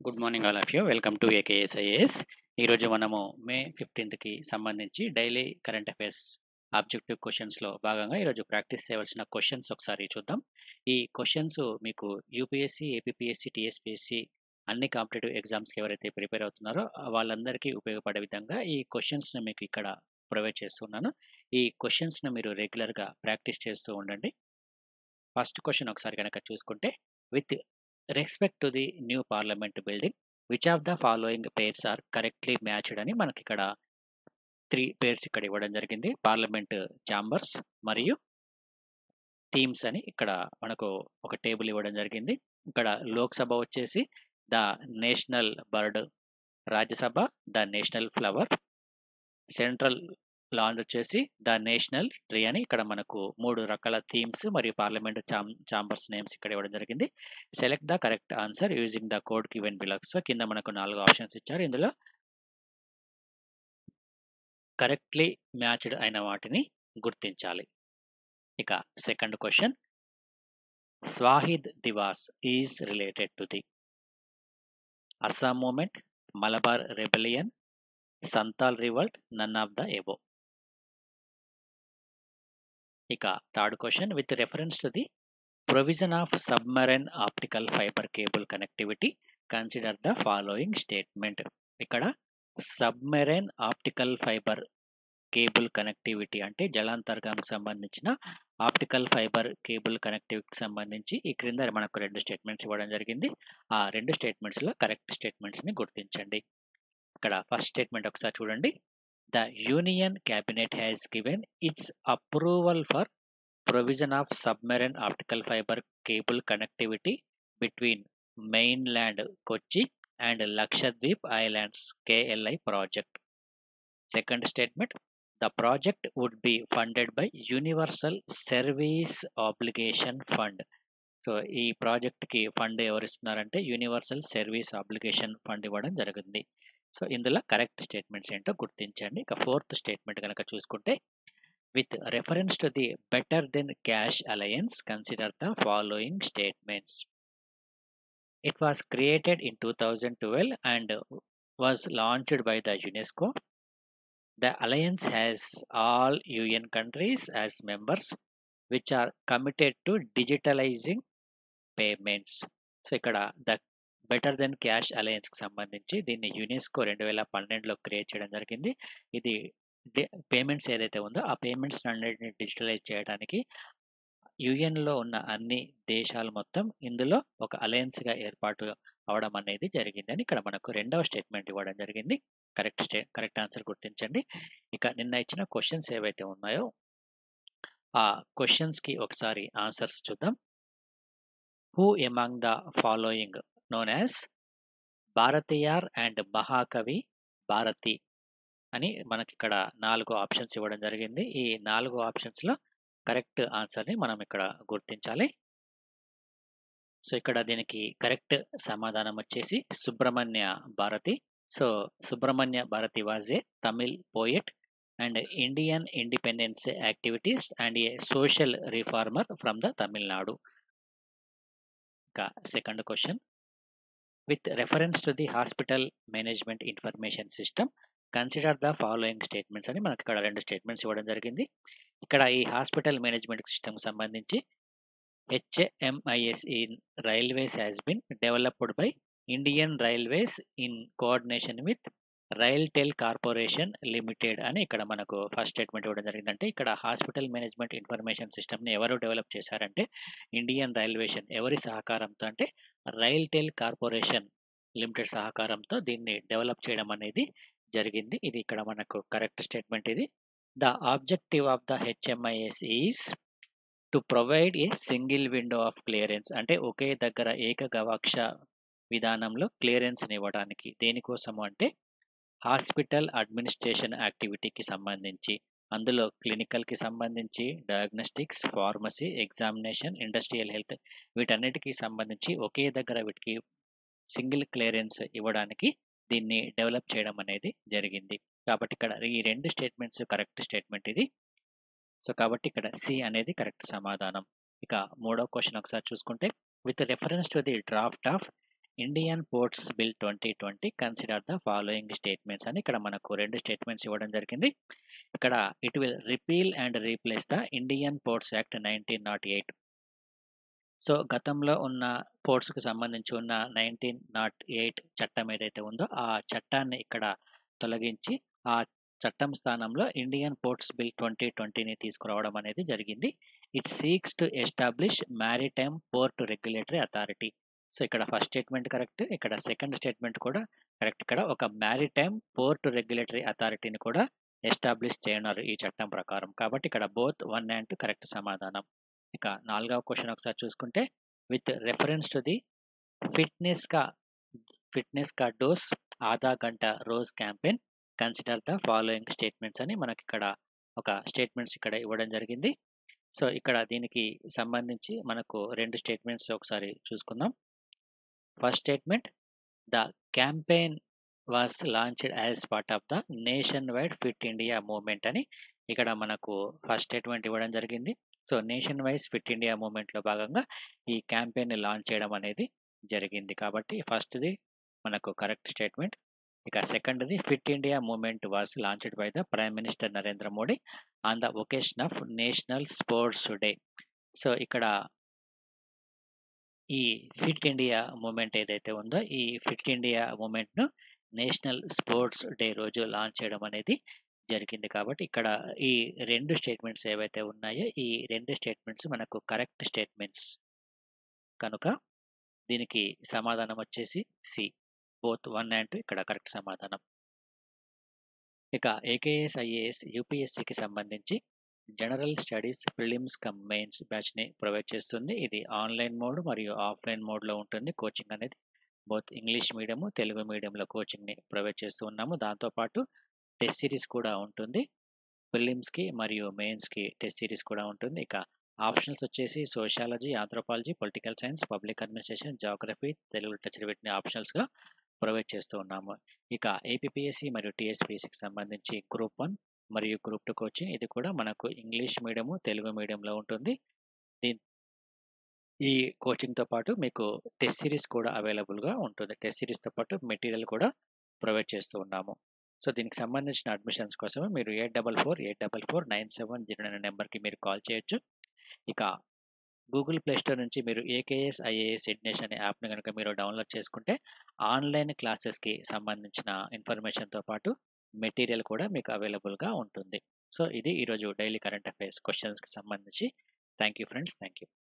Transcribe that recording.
good morning all of you welcome to AKS IAS ఈరోజు మనము May ఫిఫ్టీన్త్కి సంబంధించి డైలీ కరెంట్ అఫైర్స్ ఆబ్జెక్టివ్ క్వశ్చన్స్లో భాగంగా ఈరోజు ప్రాక్టీస్ చేయవలసిన క్వశ్చన్స్ ఒకసారి చూద్దాం ఈ క్వశ్చన్స్ మీకు యూపీఎస్సీ ఏపీఎస్సీ టీఎస్పీఎస్సీ అన్ని కాంపిటేటివ్ ఎగ్జామ్స్కి ఎవరైతే ప్రిపేర్ అవుతున్నారో ఆ వాళ్ళందరికీ ఉపయోగపడే విధంగా ఈ క్వశ్చన్స్ని మీకు ఇక్కడ ప్రొవైడ్ చేస్తున్నాను ఈ క్వశ్చన్స్ని మీరు రెగ్యులర్గా ప్రాక్టీస్ చేస్తూ ఉండండి ఫస్ట్ క్వశ్చన్ ఒకసారి కనుక చూసుకుంటే with respect to the new parliament building which of the following pairs are correctly matched అని మనకి ఇక్కడ త్రీ పేర్స్ ఇక్కడ ఇవ్వడం జరిగింది పార్లమెంట్ ఛాంబర్స్ మరియు థీమ్స్ అని ఇక్కడ మనకు ఒక టేబుల్ ఇవ్వడం జరిగింది ఇక్కడ లోక్సభ వచ్చేసి the national bird Rajya Sabha the national flower central lounge వచ్చేసి ద నేషనల్ ట్రీ అని ఇక్కడ మనకు మూడు రకాల థీమ్స్ మరియు పార్లమెంట్ చాం చాంబర్స్ నేమ్స్ ఇక్కడ ఇవ్వడం జరిగింది select the correct answer using the code given below so కింద మనకు నాలుగు ఆప్షన్స్ ఇచ్చారు ఇందులో కరెక్ట్లీ మ్యాచ్డ్ అయిన వాటిని గుర్తించాలి ఇక second question Shaheed Diwas is related to the Assam movement Malabar rebellion Santhal revolt none of the above ఇక third question with reference to the provision of submarine optical fibre cable connectivity consider the following statement ఇక్కడ submarine optical fibre cable connectivity అంటే జలాంతర్గానికి సంబంధించిన optical fibre cable కనెక్టివిటీకి సంబంధించి ఈ క్రింద మనకు రెండు స్టేట్మెంట్స్ ఇవ్వడం జరిగింది ఆ రెండు స్టేట్మెంట్స్లో కరెక్ట్ స్టేట్మెంట్స్ని గుర్తించండి ఇక్కడ ఫస్ట్ స్టేట్మెంట్ ఒకసారి చూడండి the union cabinet has given its approval for provision of submarine optical fibre cable connectivity between mainland Kochi and Lakshadweep islands KLI project second statement the project would be funded by universal service obligation fund so ఈ ప్రాజెక్ట్కి fund ఎవరు ఇస్తున్నారంటే universal service obligation fund ఇవ్వడం జరిగింది so ఇందులో correct statements ఏంటో గుర్తించండి ఇక ఫోర్త్ స్టేట్మెంట్ కనుక చూసుకుంటే with reference to the better than cash alliance consider the following statements it was created in two thousand twelve and was launched by the UNESCO the alliance has all UN countries as members which are committed to digitalising payments so ఇక్కడ the better than cash అలయన్స్కి సంబంధించి దీన్ని UNESCO రెండు వేల పన్నెండులో create చేయడం జరిగింది ఇది పేమెంట్స్ ఏదైతే ఉందో ఆ పేమెంట్స్ అన్నిటిని డిజిటలైజ్ చేయడానికి యుఎన్లో ఉన్న అన్ని దేశాలు మొత్తం ఇందులో ఒక అలయన్స్గా ఏర్పాటు అవడం అనేది జరిగిందని ఇక్కడ మనకు రెండవ స్టేట్మెంట్ ఇవ్వడం జరిగింది కరెక్ట్ స్టే కరెక్ట్ ఆన్సర్ గుర్తించండి ఇక నిన్న ఇచ్చిన క్వశ్చన్స్ ఏవైతే ఉన్నాయో ఆ క్వశ్చన్స్కి ఒకసారి ఆన్సర్స్ చూద్దాం who among the following known as Bharathiyar and Mahakavi Bharati అని మనకి ఇక్కడ నాలుగు ఆప్షన్స్ ఇవ్వడం జరిగింది ఈ నాలుగు ఆప్షన్స్లో కరెక్ట్ ఆన్సర్ని మనం ఇక్కడ గుర్తించాలి సో ఇక్కడ దీనికి కరెక్ట్ సమాధానం వచ్చేసి Subramania Bharati so Subramania Bharati was a Tamil poet and Indian independence activities and a social reformer from the Tamil Nadu ఇంకా second question with reference to the hospital management information system consider the following statements అని మనకి ఇక్కడ రెండు స్టేట్మెంట్స్ ఇవ్వడం జరిగింది ఇక్కడ ఈ హాస్పిటల్ మేనేజ్మెంట్ సిస్టమ్ సంబంధించి HMIS in railways has been developed by Indian railways in coordination with RailTel corporation limited అని ఇక్కడ మనకు ఫస్ట్ స్టేట్మెంట్ ఇవ్వడం జరిగిందంటే ఇక్కడ హాస్పిటల్ మేనేజ్మెంట్ ఇన్ఫర్మేషన్ సిస్టమ్ని ఎవరు డెవలప్ చేశారంటే ఇండియన్ రైల్వేషన్ ఎవరి సహకారంతో అంటే రైల్టెల్ కార్పొరేషన్ లిమిటెడ్ సహకారంతో దీన్ని డెవలప్ చేయడం అనేది జరిగింది ఇది ఇక్కడ మనకు కరెక్ట్ స్టేట్మెంట్ ఇది the objective of the HMIS is to provide a single window of clearance అంటే ఒకే దగ్గర ఏక గవాక్ష విధానంలో క్లియరెన్స్ని ఇవ్వడానికి దేనికోసము అంటే హాస్పిటల్ అడ్మినిస్ట్రేషన్ యాక్టివిటీకి సంబంధించి అందులో క్లినికల్కి సంబంధించి diagnostics pharmacy examination industrial health వీటన్నిటికీ సంబంధించి ఒకే దగ్గర వీటికి సింగిల్ క్లియరెన్స్ ఇవ్వడానికి దీన్ని డెవలప్ చేయడం అనేది జరిగింది కాబట్టి ఇక్కడ ఈ రెండు స్టేట్మెంట్స్ కరెక్ట్ స్టేట్మెంట్ ఇది సో కాబట్టి ఇక్కడ సి అనేది కరెక్ట్ సమాధానం ఇక మూడో క్వశ్చన్ ఒకసారి చూసుకుంటే with reference to the draft of Indian ports bill twenty twenty consider the following statements అని ఇక్కడ మనకు రెండు స్టేట్మెంట్స్ ఇవ్వడం జరిగింది ఇక్కడ it will repeal and replace the Indian ports act nineteen not eight so గతంలో ఉన్న పోర్ట్స్కి సంబంధించి ఉన్న నైన్టీన్ నాట్ ఎయిట్ చట్టం ఏదైతే ఉందో ఆ చట్టాన్ని ఇక్కడ తొలగించి ఆ చట్టం స్థానంలో ఇండియన్ పోర్ట్స్ బిల్ ట్వంటీ ట్వంటీని తీసుకురావడం అనేది జరిగింది it seeks to establish maritime port regulatory authority so ఇక్కడ ఫస్ట్ స్టేట్మెంట్ కరెక్ట్ ఇక్కడ సెకండ్ స్టేట్మెంట్ కూడా కరెక్ట్ ఇక్కడ ఒక మ్యారిటైమ్ పోర్ట్ రెగ్యులేటరీ అథారిటీని కూడా ఎస్టాబ్లిష్ చేయనున్నారు ఈ చట్టం ప్రకారం కాబట్టి ఇక్కడ both one and two correct సమాధానం ఇక నాలుగవ క్వశ్చన్ ఒకసారి చూసుకుంటే with reference to the fitness ka fitness ka dose aadha ghanta roz campaign consider the following statements అని మనకి ఇక్కడ ఒక స్టేట్మెంట్స్ ఇక్కడ ఇవ్వడం జరిగింది సో ఇక్కడ దీనికి సంబంధించి మనకు రెండు స్టేట్మెంట్స్ ఒకసారి చూసుకుందాం first statement the campaign was launched as part of the nation wide fit India movement అని ఇక్కడ మనకు ఫస్ట్ స్టేట్మెంట్ ఇవ్వడం జరిగింది so nation wise fit India మూవ్మెంట్లో భాగంగా ఈ క్యాంపెయిన్ని లాంచ్ చేయడం అనేది జరిగింది కాబట్టి ఫస్ట్ది మనకు కరెక్ట్ స్టేట్మెంట్ ఇక సెకండ్ది fit India movement was launched by the prime minister Narendra Modi on the occasion of national sports day so ఇక్కడ ఈ ఫిట్ ఇండియా మూమెంట్ ఏదైతే ఉందో ఈ ఫిట్ ఇండియా మూమెంట్ను నేషనల్ స్పోర్ట్స్ డే రోజు లాంచ్ చేయడం అనేది జరిగింది కాబట్టి ఇక్కడ ఈ రెండు స్టేట్మెంట్స్ ఏవైతే ఉన్నాయో ఈ రెండు స్టేట్మెంట్స్ మనకు కరెక్ట్ స్టేట్మెంట్స్ కనుక దీనికి సమాధానం వచ్చేసి C both one and two ఇక్కడ కరెక్ట్ సమాధానం ఇక ఏకేఎస్ ఐఏఎస్ యూపీఎస్సికి సంబంధించి general studies prelims cum mains బ్యాచ్ని ప్రొవైడ్ చేస్తుంది ఇది ఆన్లైన్ మోడ్ మరియు ఆఫ్లైన్ మోడ్లో ఉంటుంది కోచింగ్ అనేది బోత్ ఇంగ్లీష్ మీడియము తెలుగు మీడియంలో కోచింగ్ని ప్రొవైడ్ చేస్తూ ఉన్నాము దాంతోపాటు టెస్ట్ సిరీస్ కూడా ఉంటుంది ప్రిలిమ్స్కి మరియు మెయిన్స్కి టెస్ట్ సిరీస్ కూడా ఉంటుంది ఇక ఆప్షన్స్ వచ్చేసి sociology anthropology political science public administration geography Telugu literature వీటిని ఆప్షన్స్గా ప్రొవైడ్ చేస్తూ ఉన్నాము ఇక ఏపీఎస్సి మరియు టీఎస్పీఎస్సికి సంబంధించి గ్రూప్ వన్ మరియు గ్రూప్ టూ కోచింగ్ ఇది కూడా మనకు ఇంగ్లీష్ మీడియము తెలుగు మీడియంలో ఉంటుంది దీని ఈ కోచింగ్తో పాటు మీకు టెస్ట్ సిరీస్ కూడా అవైలబుల్గా ఉంటుంది టెస్ట్ సిరీస్తో పాటు మెటీరియల్ కూడా ప్రొవైడ్ చేస్తూ ఉన్నాము సో దీనికి సంబంధించిన అడ్మిషన్స్ కోసం మీరు eight double four eight double four nine seven zero nine నెంబర్కి మీరు కాల్ చేయొచ్చు ఇక గూగుల్ ప్లే స్టోర్ నుంచి మీరు ఏకేఎస్ ఐఏఎస్ ఎడ్నేష్ అనే యాప్ని కనుక మీరు డౌన్లోడ్ చేసుకుంటే ఆన్లైన్ క్లాసెస్కి సంబంధించిన ఇన్ఫర్మేషన్తో పాటు మెటీరియల్ కూడా మీకు అవైలబుల్గా ఉంటుంది సో ఇది ఈరోజు డైలీ కరెంట్ అఫైర్స్ క్వశ్చన్స్కి సంబంధించి thank you friends thank you